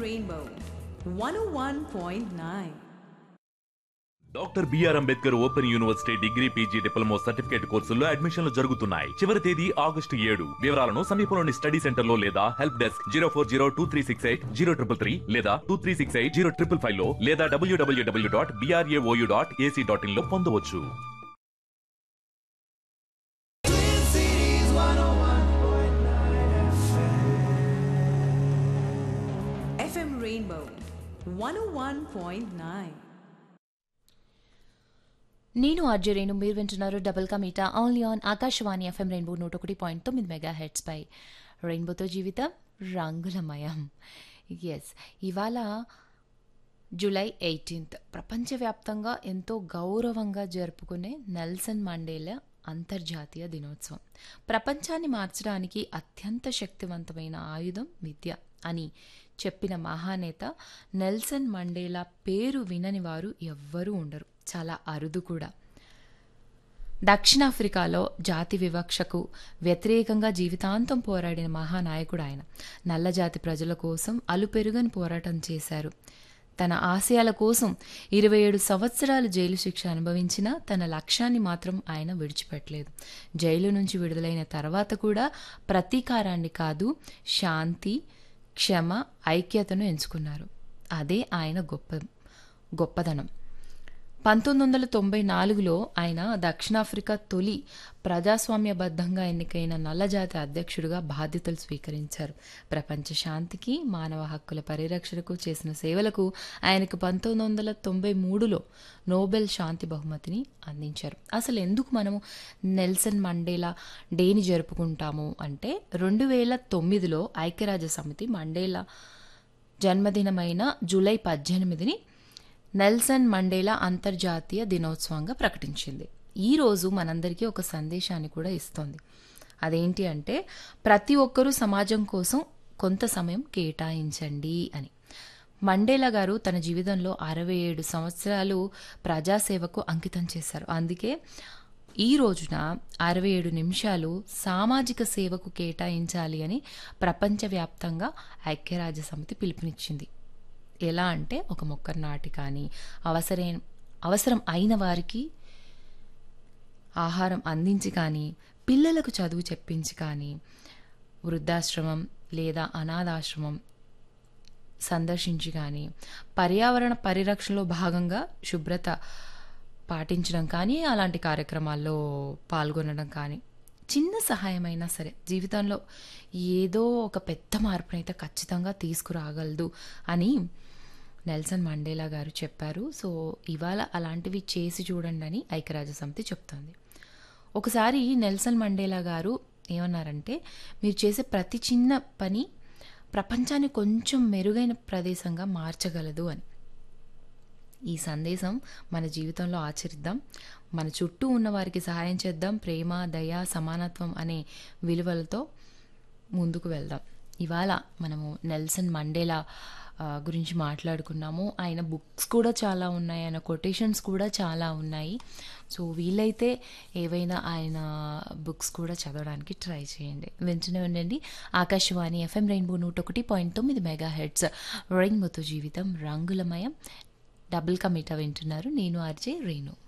Rainbow 101.9. Doctor BR Ambedkar open university degree PG diploma certificate కోర్సుల్లో అడ్మిషన్లు జరుగుతున్నాయి చివరి తేదీ ఆగస్టు ఏడు వివరాలను సమీపంలోని స్టడీ సెంటర్ లో లేదా help desk zero four zero two three six eight zero triple three లేదా two three six eight zero triple five లో లేదా డబ్ల్యూడబ్ల్యూడబ్ల్యూ dot BRAOU dot AC dot in లో పొందవచ్చు FM Rainbow 101.9. నేను ఆర్జరేను మీరు వింటున్నారు డబుల్ కమీటా only on Akashvani FM rainbow నూట ఒకటి పాయింట్ తొమ్మిది మెగా హెడ్స్ పై రెయిన్బోతో జీవితం రంగులమయం ఎస్ ఇవాళ జూలై ఎయిటీన్త్ ప్రపంచవ్యాప్తంగా ఎంతో గౌరవంగా జరుపుకునే నెల్సన్ మండేలా అంతర్జాతీయ దినోత్సవం ప్రపంచాన్ని మార్చడానికి అత్యంత శక్తివంతమైన ఆయుధం విద్య అని చెప్పిన మహానేత నెల్సన్ మండేలా పేరు వినని వారు ఎవ్వరూ ఉండరు చాలా అరుదు కూడా దక్షిణాఫ్రికాలో జాతి వివక్షకు వ్యతిరేకంగా జీవితాంతం పోరాడిన మహానాయకుడు ఆయన నల్లజాతి ప్రజల కోసం అలుపెరుగని పోరాటం చేశారు తన ఆశయాల కోసం ఇరవై ఏడు సంవత్సరాలు జైలు శిక్ష అనుభవించినా తన లక్ష్యాన్ని మాత్రం ఆయన విడిచిపెట్టలేదు జైలు నుంచి విడుదలైన తర్వాత కూడా ప్రతీకారాన్ని కాదు శాంతి క్షమ ఐక్యతను ఎంచుకున్నారు అదే ఆయన గొప్ప గొప్పదనం పంతొమ్మిది వందల తొంభై నాలుగులో ఆయన దక్షిణాఫ్రికా తొలి ప్రజాస్వామ్యబద్ధంగా ఎన్నికైన నల్లజాతి అధ్యక్షుడిగా బాధ్యతలు స్వీకరించారు ప్రపంచ శాంతికి మానవ హక్కుల పరిరక్షణకు చేసిన సేవలకు ఆయనకు పంతొమ్మిది వందల తొంభై మూడులో నోబెల్ శాంతి బహుమతిని అందించారు అసలు ఎందుకు మనము నెల్సన్ మండేలా డేని జరుపుకుంటాము అంటే రెండు వేల తొమ్మిదిలో ఐక్యరాజ్య సమితి మండేలా జన్మదినమైన జూలై పద్దెనిమిదిని నెల్సన్ మండేలా అంతర్జాతీయ దినోత్సవంగా ప్రకటించింది ఈ రోజు మనందరికీ ఒక సందేశాన్ని కూడా ఇస్తోంది అదేంటి అంటే ప్రతి ఒక్కరూ సమాజం కోసం కొంత సమయం కేటాయించండి అని మండేలా గారు తన జీవితంలో అరవై ఏడు సంవత్సరాలు ప్రజాసేవకు అంకితం చేశారు అందుకే ఈ రోజున అరవై ఏడు నిమిషాలు సామాజిక సేవకు కేటాయించాలి అని ప్రపంచవ్యాప్తంగా ఐక్యరాజ్య సమితి పిలుపునిచ్చింది ఎలా అంటే ఒక మొక్కను నాటి కానీ అవసరం అవసరం అయిన వారికి ఆహారం అందించి కానీ పిల్లలకు చదువు చెప్పించి కానీ వృద్ధాశ్రమం లేదా అనాథాశ్రమం సందర్శించి కానీ పర్యావరణ పరిరక్షణలో భాగంగా శుభ్రత పాటించడం కానీ అలాంటి కార్యక్రమాల్లో పాల్గొనడం కానీ చిన్న సహాయమైనా సరే జీవితంలో ఏదో ఒక పెద్ద మార్పునైతే ఖచ్చితంగా తీసుకురాగలదు అని నెల్సన్ మండేలా గారు చెప్పారు సో ఇవాళ అలాంటివి చేసి చూడండి అని ఐక్యరాజ్య సమితి చెప్తోంది ఒకసారి నెల్సన్ మండేలా గారు ఏమన్నారంటే మీరు చేసే ప్రతి చిన్న పని ప్రపంచాన్ని కొంచెం మెరుగైన ప్రదేశంగా మార్చగలదు అని ఈ సందేశం మన జీవితంలో ఆచరిద్దాం మన చుట్టూ ఉన్న వారికి సహాయం చేద్దాం ప్రేమ దయ సమానత్వం అనే విలువలతో ముందుకు వెళ్దాం ఇవాళ మనము నెల్సన్ మండేలా ఆ, గురించి మాట్లాడుకున్నాము ఆయన బుక్స్ కూడా చాలా ఉన్నాయి ఆయన కొటేషన్స్ కూడా చాలా ఉన్నాయి సో వీలైతే ఏవైనా ఆయన బుక్స్ కూడా చదవడానికి ట్రై చేయండి వింటూనే ఉండండి ఆకాశవాణి ఎఫ్ఎం రెయిన్బో నూట ఒకటి పాయింట్ తొమ్మిది మెగా హెడ్స్ రెయిన్బోతో జీవితం రంగులమయం డబుల్ కమిటా వింటున్నారు నేను ఆర్జే రేణు